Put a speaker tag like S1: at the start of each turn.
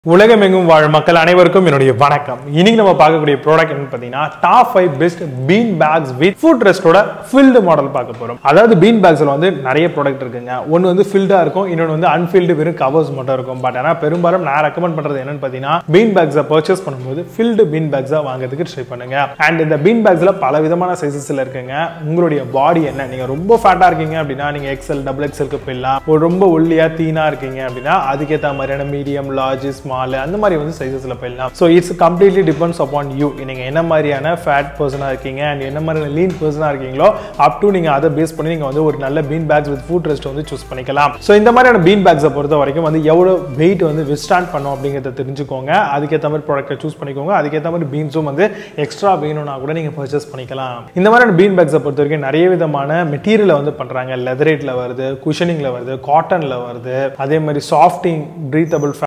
S1: உலகமெங்கும் வாழும் மக்கள் அனைவருக்கும் என்னுடைய வணக்கம் இன்னைக்கு நம்ம பார்க்கக்கூடிய ப்ராடக்ட் என்னன்னு பார்த்தீங்கன்னா top five best bean bags with foot ரெஸ்டோட ஃபில்டு மாடல் பார்க்க போறோம் அதாவது பீன் பேக்ஸ்ல வந்து நிறைய ப்ராடக்ட் இருக்குங்க ஒன்று வந்து ஃபில்டா இருக்கும் இன்னொன்று வந்து அன்ஃபில்டு வெறும் கவர்ஸ் மட்டும் இருக்கும் பட் ஆனால் பெரும்பாலும் நான் ரெக்கமெண்ட் பண்றது என்னன்னு பார்த்தீங்கன்னா பீன் பேக்ஸை பர்ச்சேஸ் பண்ணும்போது ஃபில்டு பீன் பேக்ஸை வாங்குறதுக்கு ட்ரை பண்ணுங்க அண்ட் இந்த பீன் பேக்ஸ்ல பல விதமான சைசஸ்ல இருக்குங்க உங்களுடைய பாடி என்ன நீங்க ரொம்ப ஃபேட்டா இருக்கீங்க அப்படின்னா நீங்க எக்ஸல் டபுள் எக்ஸலுக்கு போயிடலாம் ஒரு ரொம்ப ஒல்லியா தீனா இருக்கீங்க அப்படின்னா அதுக்கேற்ற மாதிரியான மீடியம் லார்ஜ் ஸ்மால் அந்த மாதிரி வந்து சைஸஸ்ல போயிடலாம் so it's completely depends upon you நீங்க என்ன மாதிரியான ஃபேட் பர்சனா இருக்கீங்க அண்ட் என்ன மாதிரியான லீன் பர்சனா இருக்கீங்களோ அப் டு நீங்க அதை பேஸ் பண்ணி நீங்க வந்து ஒரு நல்ல bean bags with foot rest வந்து சூஸ் பண்ணிக்கலாம் ஸோ இந்த மாதிரியான பீன் பேக்ஸை பொறுத்த வரைக்கும் வந்து எவ்வளோ வெயிட் வந்து விஸ்டாண்ட் பண்ணும் அப்படிங்கிறத தெரிஞ்சுக்கோங்க அதுக்கேற்ற மாதிரி ப்ராடக்ட்டை சூஸ் பண்ணிக்கோங்க அதுக்கேற்ற மாதிரி பீன்ஸும் வந்து எக்ஸ்ட்ரா வேணும்னா கூட நீங்க பர்ச்சேஸ் பண்ணிக்கலாம் இந்த மாதிரியான பீன் பேக்ஸை பொறுத்த வரைக்கும் நிறைய விதமான மெட்டீரியலை வந்து பண்றாங்க லெதரேட்ல வருது குஷனிங்ல வருது காட்டன்ல வருது அதே மாதிரி சாஃப்டிங் ப்ரீத்தபிள்